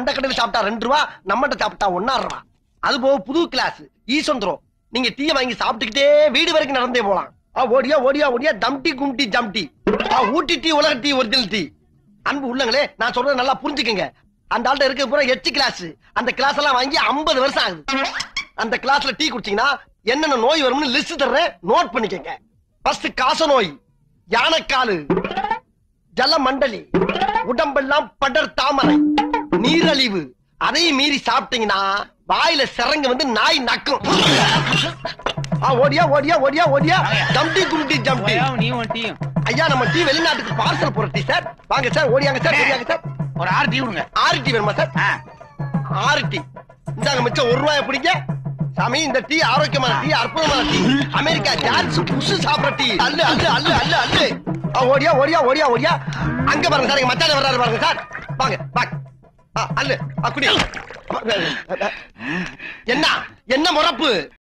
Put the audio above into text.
அந்த கடையில சாப்பிட்டா ரெண்டு ரூபா நம்மகிட்ட சாப்பிட்டா ஒன்னா ரூபா அது போக புது கிளாஸ் ஈசந்திரம் நீங்க டீயை வாங்கி சாப்பிட்டுக்கிட்டே வீடு வரைக்கும் நடந்தே போலாம் ஆ, ஓடியா ஓடியா ஓடியா தம்டி கும்டி ஜம்டி ஆ, ஊட்டி டீ உலக டீ ஒரிஜினல் டீ அன்பு உள்ளங்களே நான் சொல்றது நல்லா புரிஞ்சுக்கங்க அந்த ஆள்கிட்ட இருக்க பூரா எச்சு கிளாஸ் அந்த கிளாஸ் எல்லாம் வாங்கி 50 வருஷம் ஆகுது அந்த கிளாஸ்ல டீ குடிச்சீங்கன்னா என்னென்ன நோய் வரும்னு லிஸ்ட் தர்றேன் நோட் பண்ணிக்கங்க ஃபர்ஸ்ட் காச நோய் யானைக்காலு ஜல மண்டலி உடம்பெல்லாம் படர் தாமரை நீரழிவு அதையும் மீறி சாப்பிட்டீங்கன்னா வாயில சிறங்க வந்து நாய் நக்கும் ஆ, ஓடியா ஓடியா ஓடியா ஓடியா ஜம்டி கும்டி ஜம்டி போயா, நீ உன் டீயும் ஐயா நம்ம டீ வெளிநாட்டுக்கு பார்சல் போற டீ சார் வாங்க சார் ஓடியாங்க சார் ஓடியாங்க சார் ஒரு ஆறு டீ விடுங்க ஆறு டீ வேணுமா சார் ஆ, ஆறு டீ இந்தாங்க மிச்சம் ஒரு ரூபாய பிடிங்க சாமி இந்த டீ ஆரோக்கியமான டீ அற்புதமான டீ அமெரிக்கா ஜான்ஸ் புஷ் சாப்பிடுற டீ அல்லு அல்லு அல்லு அல்லு அல்லு ஆ, ஓடியா ஓடியா ஓடியா ஓடியா அங்க பாருங்க சார் எங்க மச்சான வர்றாரு பாருங்க சார் வாங்க வாங்க ஆ, அல்லு ஆ, குடி என்ன என்ன முறப்பு